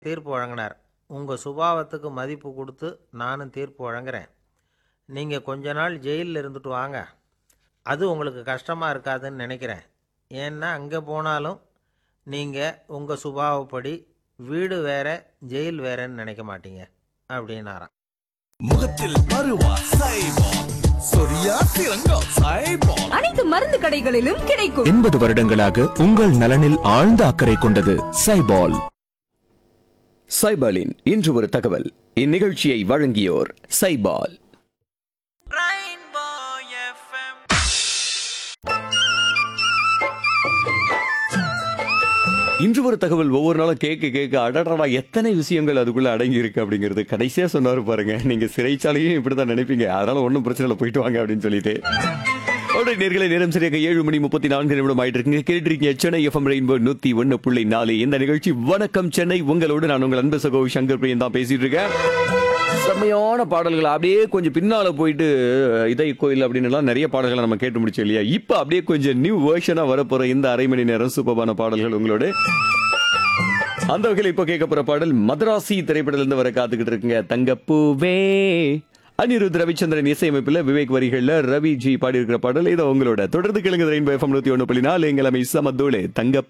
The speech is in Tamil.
தீர்ப்பு வழங்கினார் உங்கள் சுபாவத்துக்கு மதிப்பு கொடுத்து நானும் தீர்ப்பு வழங்குறேன் நீங்கள் கொஞ்ச நாள் ஜெயிலில் இருந்துட்டு வாங்க அது உங்களுக்கு கஷ்டமாக இருக்காதுன்னு நினைக்கிறேன் ஏன்னா அங்கே போனாலும் நீங்கள் உங்கள் சுபாவப்படி வீடு வேற ஜெயில் வேறன்னு நினைக்க மாட்டீங்க அப்படின்னாராம் முகத்தில் பருவா சைபால் சொரியா சிறங்கா சைபால் அனைத்து மருந்து கடைகளிலும் கிடைக்கும் எண்பது வருடங்களாக உங்கள் நலனில் ஆழ்ந்த அக்கறை கொண்டது சைபால் சைபாலின் இன்று ஒரு தகவல் இந்நிகழ்ச்சியை வழங்கியோர் சைபால் இன்று ஒரு தகவல் ஒவ்வொரு நாளும் கேட்க கேட்க அடடடா எத்தனை விஷயங்கள் அதுக்குள்ள அடங்கி இருக்கு அப்படிங்கிறது கடைசியா சொன்னாரு பாருங்க நீங்க சிறைச்சாலையும் இப்படிதான் நினைப்பீங்க அதனால ஒன்றும் பிரச்சனை இல்லை போயிட்டு வாங்க அப்படின்னு சொல்லிட்டு அவருடைய நேர்களை நேரம் சரியாக ஏழு மணி முப்பத்தி நான்கு நிமிடம் ஆயிட்டு இருக்குங்க கேட்டிருக்கீங்க சென்னை எஃப்எம் ரெயின்போ நூத்தி ஒன்னு புள்ளி நாலு இந்த நிகழ்ச்சி வணக்கம் சென்னை உங்களோடு நான் உங்கள் அன்பு சகோ சங்கர் பிரியன் தான் பேசிட்டு இருக்கேன் செம்மையான பாடல்கள் அப்படியே கொஞ்சம் பின்னால போயிட்டு இதய கோயில் அப்படின்னு எல்லாம் நிறைய பாடல்களை நம்ம கேட்டு முடிச்சோம் இல்லையா இப்போ அப்படியே கொஞ்சம் நியூ வேர்ஷனா வரப்போற இந்த அரை மணி நேரம் சூப்பரான பாடல்கள் உங்களோட அந்த வகையில் இப்போ கேட்க போற பாடல் மதராசி திரைப்படத்திலிருந்து வர காத்துக்கிட்டு இருக்குங்க தங்கப்பூவே அனிருத் ரவிச்சந்திரன் இசையமைப்பில் விவேக் வரிகள்ல ரவி ஜி பாடியிருக்கிற பாடல் இதோ உங்களோட தொடர்ந்து கிழங்கு ரெயின்போ எஃப்எம் நூத்தி ஒன்று புள்ளி நாலு எங்கள் அமை சமத்தோடு தங்கப்பூ